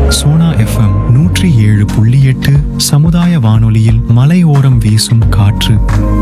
Sona FM நூற்றி ஏழு புள்ளி எட்டு சமுதாய வானொலியில் மலையோரம் வீசும் காற்று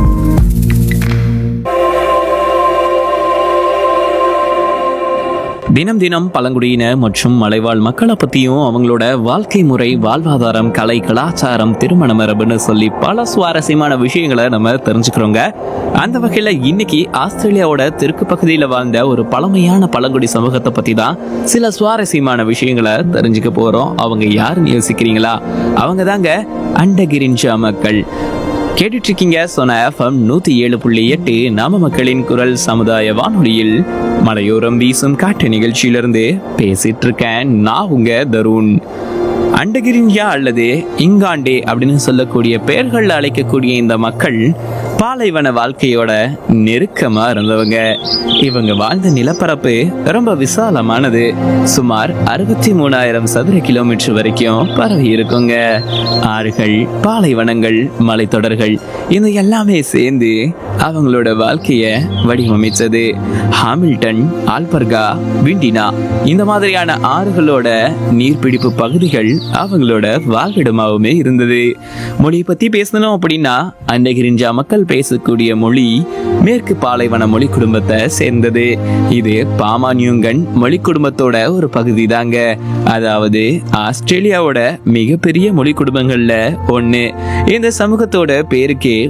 தினம் தினம் பழங்குடியின மற்றும் மலைவாழ் மக்களை பத்தியும் அவங்களோட வாழ்க்கை முறை வாழ்வாதாரம் கலை கலாச்சாரம் திருமண மரபுன்னு சொல்லி பல சுவாரஸ்யமான விஷயங்களை நம்ம தெரிஞ்சுக்கிறோங்க அந்த வகையில இன்னைக்கு ஆஸ்திரேலியாவோட தெற்கு பகுதியில் வாழ்ந்த ஒரு பழமையான பழங்குடி சமூகத்தை பத்தி தான் சில சுவாரஸ்யமான விஷயங்களை தெரிஞ்சுக்க போறோம் அவங்க யாருன்னு யோசிக்கிறீங்களா அவங்க தாங்க அண்டகிரிஞ்சா மக்கள் கேட்டுட்டு இருக்கீங்க சொன்ன எஃப்எம் நூத்தி ஏழு புள்ளி எட்டு நாம மக்களின் குரல் சமுதாய வானொலியில் மலையோரம் வீசும் காட்டு நிகழ்ச்சியிலிருந்து பேசிட்டு இருக்கேன் நான் உங்க தருண் அண்டகிரிஞ்யா அல்லது இங்காண்டே அப்படின்னு சொல்லக்கூடிய பெயர்கள் அழைக்கக்கூடிய இந்த மக்கள் பாலைவன வாழ்க்கையோட நெருக்கமா இருந்தவங்க இவங்க வாழ்ந்த நிலப்பரப்பு ரொம்ப விசாலமானது சுமார் அறுபத்தி மூணாயிரம் சதுர கிலோமீட்டர் வரைக்கும் பரவி இருக்குங்க ஆறுகள் பாலைவனங்கள் மலைத்தொடர்கள் இது எல்லாமே சேர்ந்து அவங்களோட வாழ்க்கைய வடிவமைச்சது ஹாமில்டன் ஆல்பர்கா விண்டினா இந்த மாதிரியான ஆறுகளோட நீர்பிடிப்பு பகுதிகள் அவங்களோட வாழ்விடமாகவுமே இருந்தது மொழியை பத்தி பேசணும் அப்படின்னா அண்டகிரிஞ்சா மக்கள் பேசக்கூடிய மொழி மேற்கு பாலைவன மொழி குடும்பத்தை சேர்ந்தது இது பாமானியுங்கன் மொழி குடும்பத்தோட ஒரு பகுதி தாங்க அதாவது ஆஸ்திரேலியாவோட மிகப்பெரிய மொழி குடும்பங்கள்ல ஒண்ணு இந்த சமூகத்தோட பேருக்கே